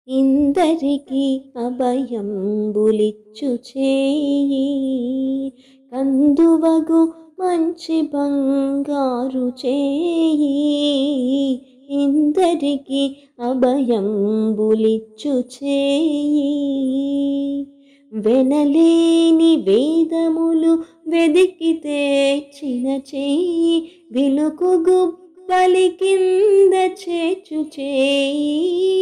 ఇందరికి అభయంబులిచ్చు చేయి కందువగు మంచి బంగారు చేయి ఇందరికి అభయంబులిచ్చు చేయి వెనలేని వేదములు వెదికి తెచ్చిన చేయి విలుకు గుబ్బలి కింద చేచు చేయి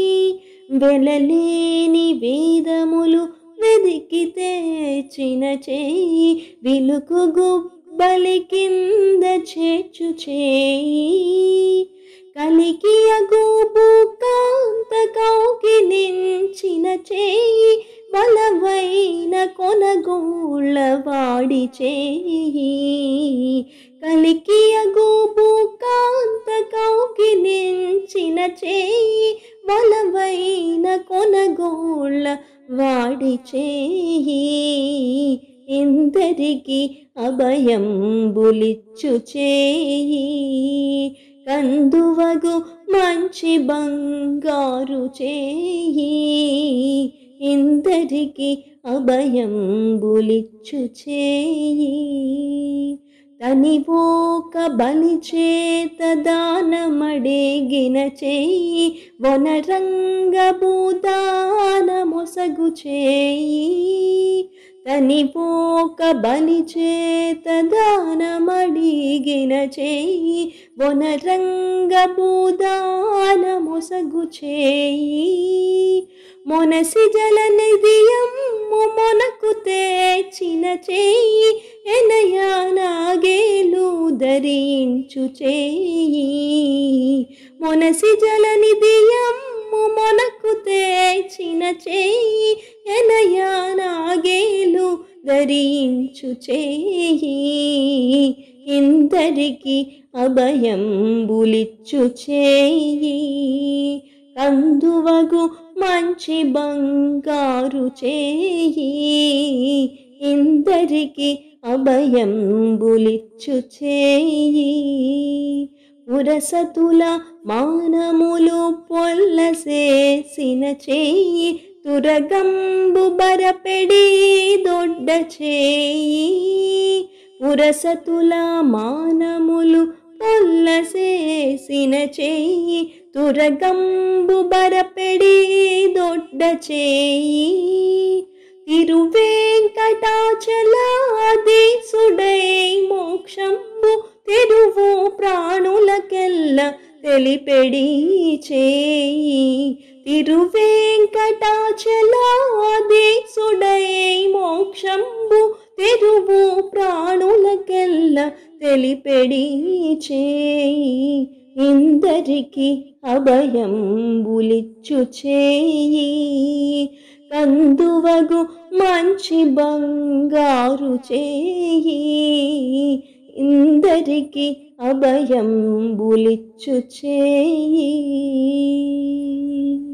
వెలలేని వేదములు వెదికి తెచ్చిన చేయి విలుకు గుబ్బలి కింద చేచు చేయి కలికి అగోపు కాంత కౌకిలించిన చేయి బలవైన కొనగోళ్ళ వాడి చేయి కలికి అగోపు కాంత కౌకిలించిన చేయి బలవైన కొనగోళ్ళ వాడి చేయి ఇందరికి అభయం బులిచ్చు చేయి కందువగు మంచి బంగారు చేయి ఇందరికి అభయం బులిచ్చు చేయి తనివోక బలి చేత దానమడిగిన చేయి వనరంగ భూదాన మొసగు చేయి తనిపోక బలి చేత దానమడిగిన చేయి వనరంగ భూదాన మొసగు చేయి మొనసి జల నిధియమ్ము మొనకు తెచ్చిన చేయి ఎనయానాగేలు ధరించు చేయి మొనసి జల నిధియమ్ము మొనకు తెచ్చిన చేయి ఎనయానాగేలు ధరించు చేయి ఇందరికి అభయం బులిచ్చు చేయి కందువగు మంచి బంగారు చేయి ఇందరికి అభయం బులిచ్చు చేయి పురసతుల మానములు పొల్లసేసిన చేయి తురగంబు బరపెడి దొడ్డ చేయి పురసతుల మానములు పొల్లసేసిన చేయి తురగంబు బరపెడి దొడ్డ చేయి తిరువేంకటాచలాదీసుడై మోక్షంబు తెరువు ప్రాణులకెల్ల తెలిపెడి చేయి తిరువేంకటాచలాదీసుడై మోక్షంబు తెరువు ప్రాణులకెల్ల తెలిపెడి చేయి ఇందరికి అభయం బులిచ్చు చేయి కందువగు మంచి బంగారు చేయి ఇందరికి అభయం బులిచ్చు చేయి